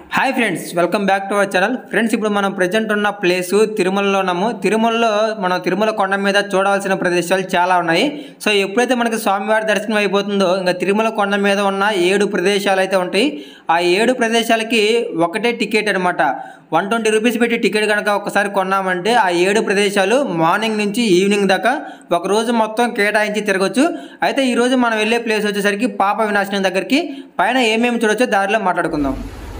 hi friends welcome back to our channel friends ఇప్పుడు మనం present ఉన్న ప్లేసు తిరుమలలో ఉన్నాము తిరుమలలో మనం తిరుమల కొండ మీద చూడవలసిన ప్రదేశాలు చాలా ఉన్నాయి సో ఎప్పుడైతే మనకి స్వామివారి దర్శనం అయిపోతుందో ఇంకా తిరుమల కొండ మీద ఉన్న ఏడు ప్రదేశాలు అయితే ఉంటాయి ఆ ఏడు ప్రదేశాలకి ఒకటే టికెట్ అనమాట వన్ ట్వంటీ రూపీస్ పెట్టి టికెట్ కనుక ఒకసారి కొన్నామంటే ఆ ఏడు ప్రదేశాలు మార్నింగ్ నుంచి ఈవినింగ్ దాకా ఒక రోజు మొత్తం కేటాయించి తిరగచ్చు అయితే ఈ రోజు మనం వెళ్ళే ప్లేస్ వచ్చేసరికి పాప వినాశనం దగ్గరికి పైన ఏమేమి చూడొచ్చో దారిలో మాట్లాడుకుందాం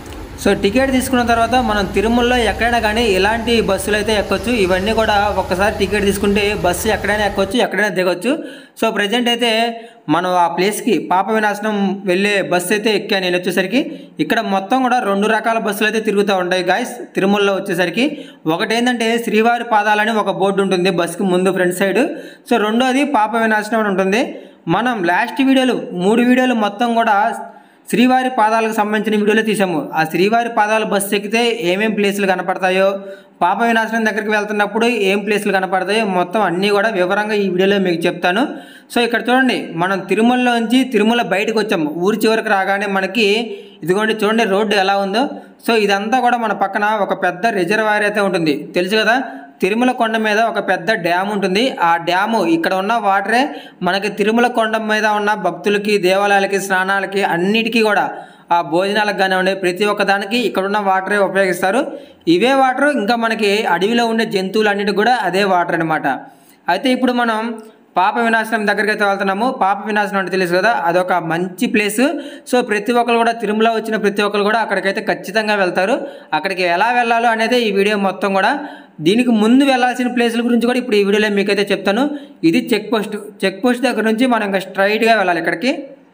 సో టికెట్ తీసుకున్న తర్వాత మనం తిరుమలలో ఎక్కడైనా కానీ ఇలాంటి బస్సులు అయితే ఎక్కొచ్చు ఇవన్నీ కూడా ఒక్కసారి టికెట్ తీసుకుంటే బస్సు ఎక్కడైనా ఎక్కొచ్చు ఎక్కడైనా దిగొచ్చు సో ప్రజెంట్ అయితే మనం ఆ ప్లేస్కి పాప వినాశనం వెళ్ళే బస్సు అయితే ఎక్కాను నేను వచ్చేసరికి ఇక్కడ మొత్తం కూడా రెండు రకాల బస్సులు అయితే తిరుగుతూ ఉంటాయి గాయస్ తిరుమలలో వచ్చేసరికి ఒకటి ఏంటంటే శ్రీవారి పాదాలని ఒక బోర్డు ఉంటుంది బస్సుకి ముందు ఫ్రంట్ సైడ్ సో రెండోది పాప వినాశనం అని ఉంటుంది మనం లాస్ట్ వీడియోలు మూడు వీడియోలు మొత్తం కూడా శ్రీవారి పాదాలకు సంబంధించిన వీడియోలో తీసాము ఆ శ్రీవారి పాదాల బస్సు ఎక్కితే ఏమేం ప్లేసులు కనపడతాయో పాప వినాశనం దగ్గరికి వెళ్తున్నప్పుడు ఏం ప్లేసులు కనపడతాయో మొత్తం అన్నీ కూడా వివరంగా ఈ వీడియోలో మీకు చెప్తాను సో ఇక్కడ చూడండి మనం తిరుమలలోంచి తిరుమల బయటకు వచ్చాము ఊరి చివరికి రాగానే మనకి ఇదిగోండి చూడండి రోడ్డు ఎలా ఉందో సో ఇదంతా కూడా మన పక్కన ఒక పెద్ద రిజర్వాయర్ అయితే ఉంటుంది తెలుసు కదా తిరుమల కొండ మీద ఒక పెద్ద డ్యామ్ ఉంటుంది ఆ డ్యాము ఇక్కడ ఉన్న వాటరే మనకి తిరుమల కొండ మీద ఉన్న భక్తులకి దేవాలయాలకి స్నానాలకి అన్నిటికీ కూడా ఆ భోజనాలకు కానివ్వండి ప్రతి ఒక్క దానికి ఇక్కడ ఉన్న వాటరే ఉపయోగిస్తారు ఇవే వాటర్ ఇంకా మనకి అడవిలో ఉండే జంతువులు అన్నిటికి కూడా అదే వాటర్ అనమాట అయితే ఇప్పుడు మనం పాప వినాశనం దగ్గరికి అయితే వెళ్తున్నాము పాప వినాశనం అంటే తెలుసు కదా అదొక మంచి ప్లేస్ సో ప్రతి ఒక్కరు కూడా తిరుమల వచ్చిన ప్రతి ఒక్కరు కూడా అక్కడికైతే ఖచ్చితంగా వెళ్తారు అక్కడికి ఎలా వెళ్ళాలో అనేది ఈ వీడియో మొత్తం కూడా దీనికి ముందు వెళ్ళాల్సిన ప్లేసుల గురించి కూడా ఇప్పుడు ఈ వీడియోలో మీకైతే చెప్తాను ఇది చెక్ పోస్ట్ చెక్ పోస్ట్ దగ్గర నుంచి మనం ఇంకా స్ట్రైట్గా వెళ్ళాలి ఇక్కడికి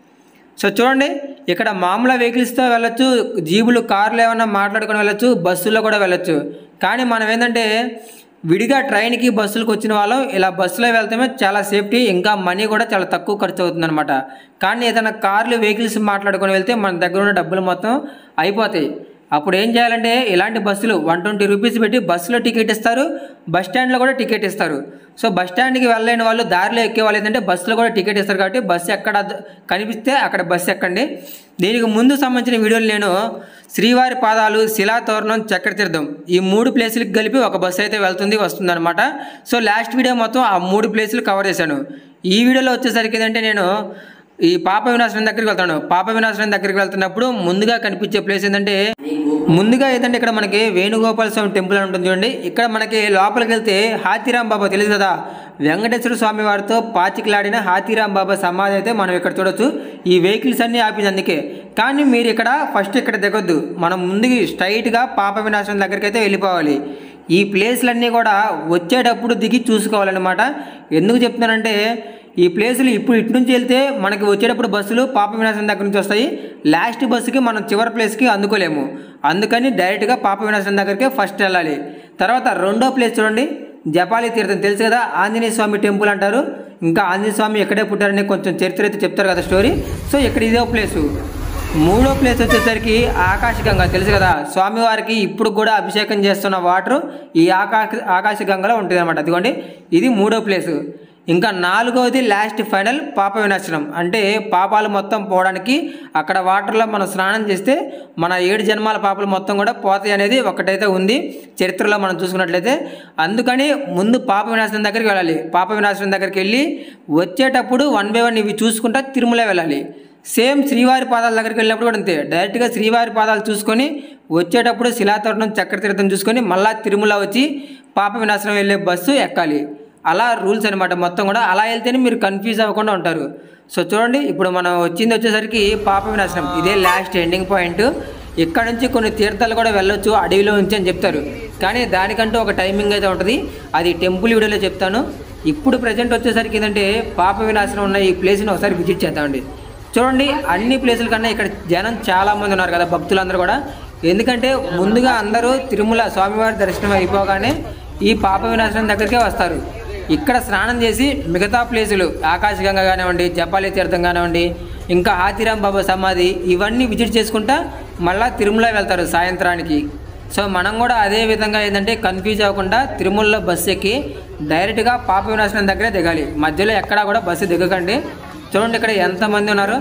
సో చూడండి ఇక్కడ మామూలు వెహికల్స్తో వెళ్ళొచ్చు జీబులు కార్లు ఏమన్నా మాట్లాడుకొని వెళ్ళొచ్చు బస్సుల్లో కూడా వెళ్ళొచ్చు కానీ మనం ఏంటంటే విడిగా ట్రైన్కి బస్సులకు వచ్చిన వాళ్ళం ఇలా బస్సులో వెళ్తామే చాలా సేఫ్టీ ఇంకా మనీ కూడా చాలా తక్కువ ఖర్చు అవుతుంది అనమాట కానీ ఏదైనా కార్లు వెహికల్స్ మాట్లాడుకొని వెళ్తే మన దగ్గర ఉన్న డబ్బులు మొత్తం అయిపోతాయి అప్పుడు ఏం చేయాలంటే ఇలాంటి బస్సులు వన్ ట్వంటీ రూపీస్ పెట్టి బస్సులో టికెట్ ఇస్తారు బస్ స్టాండ్లో కూడా టికెట్ ఇస్తారు సో బస్ స్టాండ్కి వెళ్ళలేని వాళ్ళు దారిలో ఎక్కే వాళ్ళు ఏంటంటే బస్సులో కూడా టికెట్ ఇస్తారు కాబట్టి బస్సు ఎక్కడ ద- కనిపిస్తే అక్కడ బస్సు ఎక్కండి దీనికి ముందు సంబంధించిన వీడియోలు నేను శ్రీవారి పాదాలు శిలాతోరణం చక్ర తీర్థం ఈ మూడు ప్లేసులకి కలిపి ఒక బస్సు అయితే వెళ్తుంది వస్తుంది అనమాట సో లాస్ట్ వీడియో మొత్తం ఆ మూడు ప్లేసులు కవర్ చేశాను ఈ వీడియోలో వచ్చేసరికి ఏంటంటే నేను ఈ పాప వినాశనం దగ్గరికి వెళ్తాను పాప వినాశనం దగ్గరికి వెళ్తున్నప్పుడు ముందుగా కనిపించే ప్లేస్ ఏంటంటే ముందుగా ఏంటంటే ఇక్కడ మనకి వేణుగోపాల స్వామి టెంపుల్ అని ఉంటుంది చూడండి ఇక్కడ మనకి లోపలికి వెళ్తే హాతీరాం బాబా తెలుసు కదా వెంకటేశ్వర స్వామి వారితో పాచికలాడిన హాతీరాం బాబా సమాధి అయితే మనం ఇక్కడ చూడొచ్చు ఈ వెహికల్స్ అన్నీ ఆపింది అందుకే కానీ మీరు ఇక్కడ ఫస్ట్ ఇక్కడ దిగొద్దు మనం ముందుకి స్ట్రైట్గా పాప వినాశనం దగ్గరికి అయితే వెళ్ళిపోవాలి ఈ ప్లేస్లన్నీ కూడా వచ్చేటప్పుడు దిగి చూసుకోవాలన్నమాట ఎందుకు చెప్తున్నానంటే ఈ ప్లేసులు ఇప్పుడు ఇటు నుంచి వెళ్తే మనకి వచ్చేటప్పుడు బస్సులు పాప వినాశనం దగ్గర నుంచి వస్తాయి లాస్ట్ బస్సుకి మనం చివరి ప్లేస్కి అందుకోలేము అందుకని డైరెక్ట్గా పాప వినాశనం దగ్గరికి ఫస్ట్ వెళ్ళాలి తర్వాత రెండో ప్లేస్ చూడండి జపాలి తీర్థం తెలుసు కదా ఆంజనేయ స్వామి టెంపుల్ అంటారు ఇంకా ఆంజనేయ స్వామి ఎక్కడే పుట్టారని కొంచెం చరిత్ర అయితే చెప్తారు కదా స్టోరీ సో ఇక్కడ ఇదే ప్లేసు మూడో ప్లేస్ వచ్చేసరికి ఆకాశగంగా తెలుసు కదా స్వామివారికి ఇప్పుడు కూడా అభిషేకం చేస్తున్న వాటర్ ఈ ఆకాశ ఆకాశగంగలో ఉంటుంది అనమాట అదిగోండి ఇది మూడో ప్లేసు ఇంకా నాలుగవది లాస్ట్ ఫైనల్ పాప వినాశనం అంటే పాపాలు మొత్తం పోవడానికి అక్కడ వాటర్లో మనం స్నానం చేస్తే మన ఏడు జన్మాల పాపాలు మొత్తం కూడా పోతాయి అనేది ఒకటైతే ఉంది చరిత్రలో మనం చూసుకున్నట్లయితే అందుకని ముందు పాప వినాశనం దగ్గరికి వెళ్ళాలి పాప వినాశనం దగ్గరికి వెళ్ళి వచ్చేటప్పుడు వన్ బై వన్ ఇవి చూసుకుంటా తిరుమల వెళ్ళాలి సేమ్ శ్రీవారి పాదాల దగ్గరికి వెళ్ళినప్పుడు కూడా అంతే డైరెక్ట్గా శ్రీవారి పాదాలు చూసుకొని వచ్చేటప్పుడు శిలాతోరణం చక్ర తీర్థం చూసుకొని మళ్ళా తిరుమల వచ్చి పాప వినాశనం వెళ్ళే బస్సు ఎక్కాలి అలా రూల్స్ అనమాట మొత్తం కూడా అలా వెళ్తేనే మీరు కన్ఫ్యూజ్ అవ్వకుండా ఉంటారు సో చూడండి ఇప్పుడు మనం వచ్చింది వచ్చేసరికి పాప వినాశనం ఇదే లాస్ట్ ఎండింగ్ పాయింట్ ఇక్కడ నుంచి కొన్ని తీర్థాలు కూడా వెళ్ళొచ్చు అడవిలో నుంచి అని చెప్తారు కానీ దానికంటూ ఒక టైమింగ్ అయితే ఉంటుంది అది టెంపుల్ వీడియోలో చెప్తాను ఇప్పుడు ప్రజెంట్ వచ్చేసరికి ఏంటంటే పాప వినాశనం ఉన్న ఈ ప్లేస్ని ఒకసారి విజిట్ చేద్దామండి చూడండి అన్ని ప్లేసుల కన్నా ఇక్కడ జనం చాలా మంది ఉన్నారు కదా భక్తులందరూ కూడా ఎందుకంటే ముందుగా అందరూ తిరుమల స్వామివారి దర్శనం అయిపోగానే ఈ పాప వినాశనం దగ్గరికే వస్తారు ఇక్కడ స్నానం చేసి మిగతా ప్లేసులు ఆకాశగంగా కానివ్వండి జపాలి తీర్థం కానివ్వండి ఇంకా హాతిరాం బాబా సమాధి ఇవన్నీ విజిట్ చేసుకుంటా మళ్ళా తిరుమల వెళ్తారు సాయంత్రానికి సో మనం కూడా అదే విధంగా ఏంటంటే కన్ఫ్యూజ్ అవ్వకుండా తిరుమలలో బస్సు ఎక్కి డైరెక్ట్గా పాప వినాశనం దగ్గరే దిగాలి మధ్యలో ఎక్కడా కూడా బస్సు దిగకండి చూడండి ఇక్కడ ఎంతమంది ఉన్నారు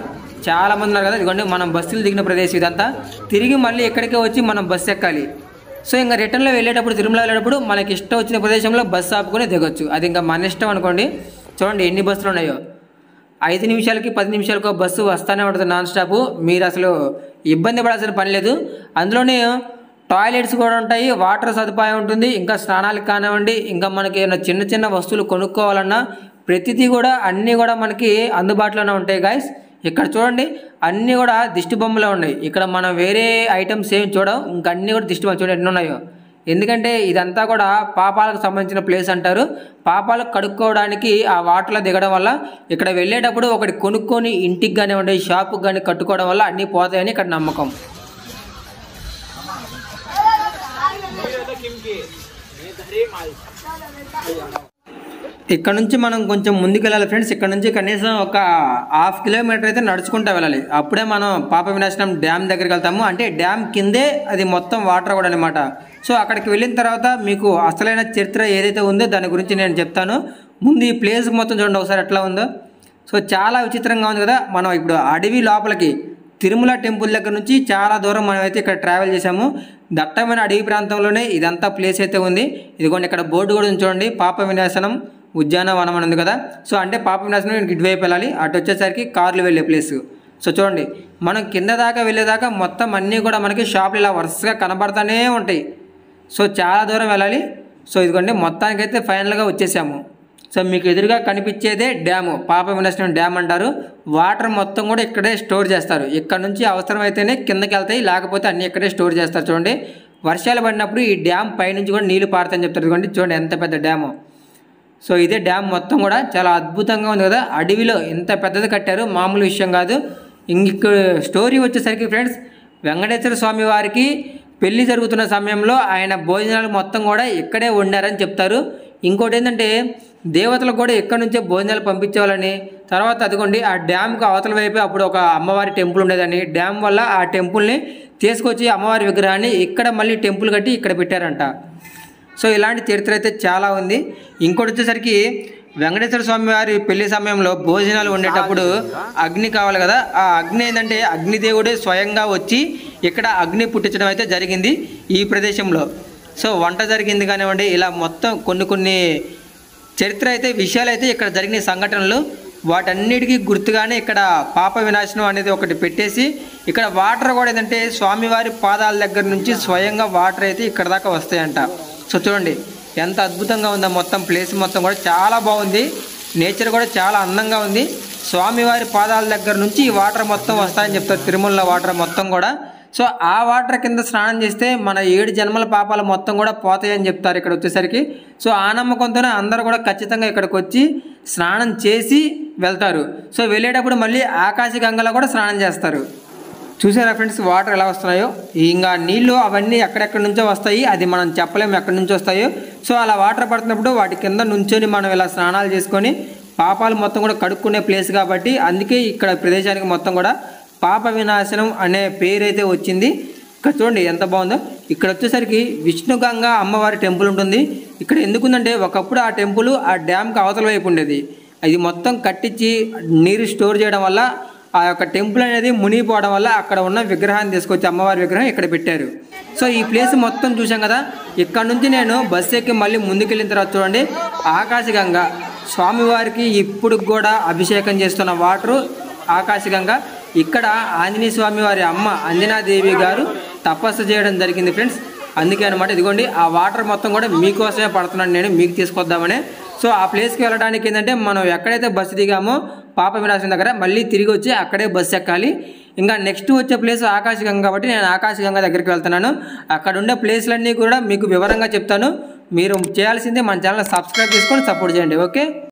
చాలా మంది ఉన్నారు కదా ఇదిగోండి మనం బస్సులు దిగిన ప్రదేశం ఇదంతా తిరిగి మళ్ళీ ఇక్కడికే వచ్చి మనం బస్సు ఎక్కాలి సో ఇంకా రిటర్న్లో వెళ్ళేటప్పుడు తిరుమల వెళ్ళేటప్పుడు మనకి ఇష్టం వచ్చిన ప్రదేశంలో బస్సు ఆపుకొని దిగొచ్చు అది ఇంకా మన ఇష్టం అనుకోండి చూడండి ఎన్ని బస్సులు ఉన్నాయో ఐదు నిమిషాలకి పది నిమిషాలకు బస్సు వస్తానే ఉంటుంది నాన్ స్టాప్ మీరు అసలు ఇబ్బంది పడాల్సిన పని లేదు అందులోనే టాయిలెట్స్ కూడా ఉంటాయి వాటర్ సదుపాయం ఉంటుంది ఇంకా స్నానాలకు కానివ్వండి ఇంకా మనకి ఏమైనా చిన్న చిన్న వస్తువులు కొనుక్కోవాలన్నా ప్రతిదీ కూడా అన్నీ కూడా మనకి అందుబాటులోనే ఉంటాయి గాయస్ ఇక్కడ చూడండి అన్నీ కూడా దిష్టి బొమ్మలే ఉన్నాయి ఇక్కడ మనం వేరే ఐటమ్స్ ఏం చూడం ఇంకా అన్నీ కూడా దిష్టి బొమ్మ చూడండి ఎన్ని ఉన్నాయో ఎందుకంటే ఇదంతా కూడా పాపాలకు సంబంధించిన ప్లేస్ అంటారు పాపాలకు కడుక్కోవడానికి ఆ వాటర్లో దిగడం వల్ల ఇక్కడ వెళ్ళేటప్పుడు ఒకటి కొనుక్కొని ఇంటికి కానివ్వండి షాపుకి కానీ కట్టుకోవడం వల్ల అన్నీ పోతాయని ఇక్కడ నమ్మకం ఇక్కడ నుంచి మనం కొంచెం ముందుకు వెళ్ళాలి ఫ్రెండ్స్ ఇక్కడ నుంచి కనీసం ఒక హాఫ్ కిలోమీటర్ అయితే నడుచుకుంటూ వెళ్ళాలి అప్పుడే మనం పాప వినాశనం డ్యామ్ దగ్గరికి వెళ్తాము అంటే డ్యామ్ కిందే అది మొత్తం వాటర్ కూడా అనమాట సో అక్కడికి వెళ్ళిన తర్వాత మీకు అసలైన చరిత్ర ఏదైతే ఉందో దాని గురించి నేను చెప్తాను ముందు ఈ ప్లేస్ మొత్తం చూడండి ఒకసారి ఎట్లా ఉందో సో చాలా విచిత్రంగా ఉంది కదా మనం ఇప్పుడు అడవి లోపలికి తిరుమల టెంపుల్ దగ్గర నుంచి చాలా దూరం మనం అయితే ఇక్కడ ట్రావెల్ చేసాము దట్టమైన అడవి ప్రాంతంలోనే ఇదంతా ప్లేస్ అయితే ఉంది ఇదిగోండి ఇక్కడ బోర్డు కూడా ఉంది చూడండి పాప వినాశనం ఉద్యానవనం అని ఉంది కదా సో అంటే పాప వినాశనం నేను ఇటువైపు వెళ్ళాలి అటు వచ్చేసరికి కార్లు వెళ్ళే ప్లేస్ సో చూడండి మనం కింద దాకా వెళ్ళేదాకా మొత్తం అన్నీ కూడా మనకి షాపులు ఇలా వరుసగా కనబడతానే ఉంటాయి సో చాలా దూరం వెళ్ళాలి సో ఇదిగోండి మొత్తానికైతే ఫైనల్గా వచ్చేసాము సో మీకు ఎదురుగా కనిపించేదే డ్యాము పాప వినాశనం డ్యామ్ అంటారు వాటర్ మొత్తం కూడా ఇక్కడే స్టోర్ చేస్తారు ఇక్కడ నుంచి అవసరమైతేనే కిందకి వెళ్తాయి లేకపోతే అన్నీ ఇక్కడే స్టోర్ చేస్తారు చూడండి వర్షాలు పడినప్పుడు ఈ డ్యామ్ పైనుంచి కూడా నీళ్లు పారుతాయని చెప్తారు చూడండి చూడండి ఎంత పెద్ద డ్యాము సో ఇదే డ్యామ్ మొత్తం కూడా చాలా అద్భుతంగా ఉంది కదా అడవిలో ఇంత పెద్దది కట్టారు మామూలు విషయం కాదు ఇంక స్టోరీ వచ్చేసరికి ఫ్రెండ్స్ వెంకటేశ్వర స్వామి వారికి పెళ్లి జరుగుతున్న సమయంలో ఆయన భోజనాలు మొత్తం కూడా ఇక్కడే వండారని చెప్తారు ఇంకోటి ఏంటంటే దేవతలకు కూడా ఇక్కడ నుంచే భోజనాలు పంపించేవాళ్ళని తర్వాత అదిగోండి ఆ డ్యామ్కి అవతల వైపు అప్పుడు ఒక అమ్మవారి టెంపుల్ ఉండేదని డ్యామ్ వల్ల ఆ టెంపుల్ని తీసుకొచ్చి అమ్మవారి విగ్రహాన్ని ఇక్కడ మళ్ళీ టెంపుల్ కట్టి ఇక్కడ పెట్టారంట సో ఇలాంటి చరిత్ర అయితే చాలా ఉంది ఇంకోటి వచ్చేసరికి వెంకటేశ్వర స్వామి వారి పెళ్లి సమయంలో భోజనాలు వండేటప్పుడు అగ్ని కావాలి కదా ఆ అగ్ని ఏంటంటే అగ్నిదేవుడే స్వయంగా వచ్చి ఇక్కడ అగ్ని పుట్టించడం అయితే జరిగింది ఈ ప్రదేశంలో సో వంట జరిగింది కానివ్వండి ఇలా మొత్తం కొన్ని కొన్ని చరిత్ర అయితే విషయాలు అయితే ఇక్కడ జరిగిన సంఘటనలు వాటన్నిటికీ గుర్తుగానే ఇక్కడ పాప వినాశనం అనేది ఒకటి పెట్టేసి ఇక్కడ వాటర్ కూడా ఏంటంటే స్వామివారి పాదాల దగ్గర నుంచి స్వయంగా వాటర్ అయితే ఇక్కడ దాకా వస్తాయంట సో చూడండి ఎంత అద్భుతంగా ఉందో మొత్తం ప్లేస్ మొత్తం కూడా చాలా బాగుంది నేచర్ కూడా చాలా అందంగా ఉంది స్వామివారి పాదాల దగ్గర నుంచి ఈ వాటర్ మొత్తం వస్తాయని చెప్తారు తిరుమల వాటర్ మొత్తం కూడా సో ఆ వాటర్ కింద స్నానం చేస్తే మన ఏడు జన్మల పాపాలు మొత్తం కూడా పోతాయని చెప్తారు ఇక్కడ వచ్చేసరికి సో ఆ నమ్మకంతోనే అందరూ కూడా ఖచ్చితంగా ఇక్కడికి వచ్చి స్నానం చేసి వెళ్తారు సో వెళ్ళేటప్పుడు మళ్ళీ ఆకాశ గంగలో కూడా స్నానం చేస్తారు చూసారా ఫ్రెండ్స్ వాటర్ ఎలా వస్తున్నాయో ఇంకా నీళ్ళు అవన్నీ ఎక్కడెక్కడి నుంచో వస్తాయి అది మనం చెప్పలేము ఎక్కడి నుంచి వస్తాయో సో అలా వాటర్ పడుతున్నప్పుడు వాటి కింద నుంచొని మనం ఇలా స్నానాలు చేసుకొని పాపాలు మొత్తం కూడా కడుక్కునే ప్లేస్ కాబట్టి అందుకే ఇక్కడ ప్రదేశానికి మొత్తం కూడా పాప వినాశనం అనే పేరు అయితే వచ్చింది ఇక్కడ చూడండి ఎంత బాగుందో ఇక్కడ వచ్చేసరికి విష్ణుగంగా అమ్మవారి టెంపుల్ ఉంటుంది ఇక్కడ ఎందుకుందంటే ఒకప్పుడు ఆ టెంపుల్ ఆ డ్యామ్కి అవతల వైపు ఉండేది అది మొత్తం కట్టించి నీరు స్టోర్ చేయడం వల్ల ఆ యొక్క టెంపుల్ అనేది మునిగిపోవడం వల్ల అక్కడ ఉన్న విగ్రహాన్ని తీసుకొచ్చి అమ్మవారి విగ్రహం ఇక్కడ పెట్టారు సో ఈ ప్లేస్ మొత్తం చూసాం కదా ఇక్కడ నుంచి నేను బస్సు ఎక్కి మళ్ళీ ముందుకెళ్ళిన తర్వాత చూడండి ఆకాశగంగా స్వామివారికి ఇప్పుడు కూడా అభిషేకం చేస్తున్న వాటరు ఆకాశగంగా ఇక్కడ ఆంజనేయ స్వామి వారి అమ్మ అంజనాదేవి గారు తపస్సు చేయడం జరిగింది ఫ్రెండ్స్ అందుకే అనమాట ఇదిగోండి ఆ వాటర్ మొత్తం కూడా మీకోసమే పడుతున్నాను నేను మీకు తీసుకొద్దామని సో ఆ ప్లేస్కి వెళ్ళడానికి ఏంటంటే మనం ఎక్కడైతే బస్సు దిగామో పాప వినాశనం దగ్గర మళ్ళీ తిరిగి వచ్చి అక్కడే బస్సు ఎక్కాలి ఇంకా నెక్స్ట్ వచ్చే ప్లేస్ ఆకాశగంగ కాబట్టి నేను ఆకాశగంగ దగ్గరికి వెళ్తున్నాను అక్కడ ఉండే ప్లేస్లన్నీ కూడా మీకు వివరంగా చెప్తాను మీరు చేయాల్సిందే మన ఛానల్ సబ్స్క్రైబ్ చేసుకొని సపోర్ట్ చేయండి ఓకే